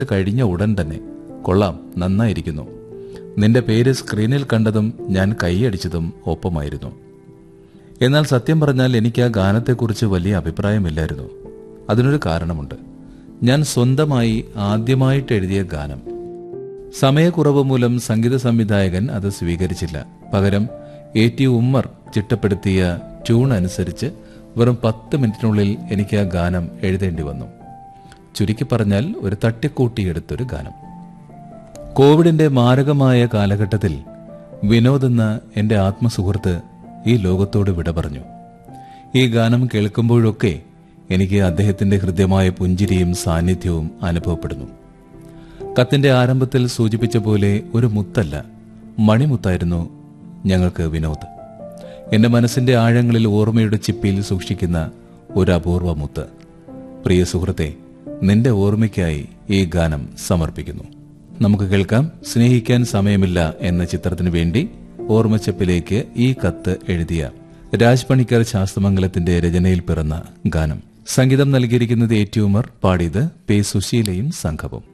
കഴിഞ്ഞ ഉടൻ തന്നെ കൊള്ളാം നന്നായിരിക്കുന്നു നിന്റെ പേര് സ്ക്രീനിൽ കണ്ടതും ഞാൻ കൈയടിച്ചതും ഒപ്പമായിരുന്നു എന്നാൽ സത്യം പറഞ്ഞാൽ എനിക്ക് ആ ഗാനത്തെക്കുറിച്ച് വലിയ അഭിപ്രായമില്ലായിരുന്നു അതിനൊരു കാരണമുണ്ട് ഞാൻ സ്വന്തമായി ആദ്യമായിട്ട് എഴുതിയ ഗാനം സമയക്കുറവ് മൂലം സംഗീത സംവിധായകൻ അത് സ്വീകരിച്ചില്ല പകരം എ ടി ഉമ്മർ ചിട്ടപ്പെടുത്തിയ ട്യൂൺ അനുസരിച്ച് വെറും പത്ത് മിനിറ്റിനുള്ളിൽ എനിക്ക് ആ ഗാനം എഴുതേണ്ടി വന്നു ചുരുക്കി പറഞ്ഞാൽ ഒരു തട്ടിക്കൂട്ടിയെടുത്തൊരു ഗാനം കോവിഡിന്റെ മാരകമായ കാലഘട്ടത്തിൽ വിനോദ് എന്ന എന്റെ ആത്മസുഹൃത്ത് ഈ ലോകത്തോട് വിട പറഞ്ഞു ഈ ഗാനം കേൾക്കുമ്പോഴൊക്കെ എനിക്ക് അദ്ദേഹത്തിന്റെ ഹൃദ്യമായ പുഞ്ചിരിയും സാന്നിധ്യവും അനുഭവപ്പെടുന്നു കത്തിന്റെ ആരംഭത്തിൽ സൂചിപ്പിച്ച പോലെ ഒരു മുത്തല്ല മണിമുത്തായിരുന്നു ഞങ്ങൾക്ക് വിനോദ് എന്റെ മനസ്സിന്റെ ആഴങ്ങളിൽ ഓർമ്മയുടെ ചിപ്പിയിൽ സൂക്ഷിക്കുന്ന ഒരു അപൂർവ മുത്ത് പ്രിയ സുഹൃത്തെ നിന്റെ ഓർമ്മയ്ക്കായി ഈ ഗാനം സമർപ്പിക്കുന്നു നമുക്ക് കേൾക്കാം സ്നേഹിക്കാൻ സമയമില്ല എന്ന ചിത്രത്തിനു വേണ്ടി ഓർമ്മച്ചപ്പിലേക്ക് ഈ കത്ത് എഴുതിയ രാജ് പണിക്കർ ശാസ്ത്രമംഗലത്തിന്റെ രചനയിൽ പിറന്ന ഗാനം സംഗീതം നൽകിയിരിക്കുന്നത് ഏറ്റുമർ പാടിയത് പേ സുശീലയും സംഘവും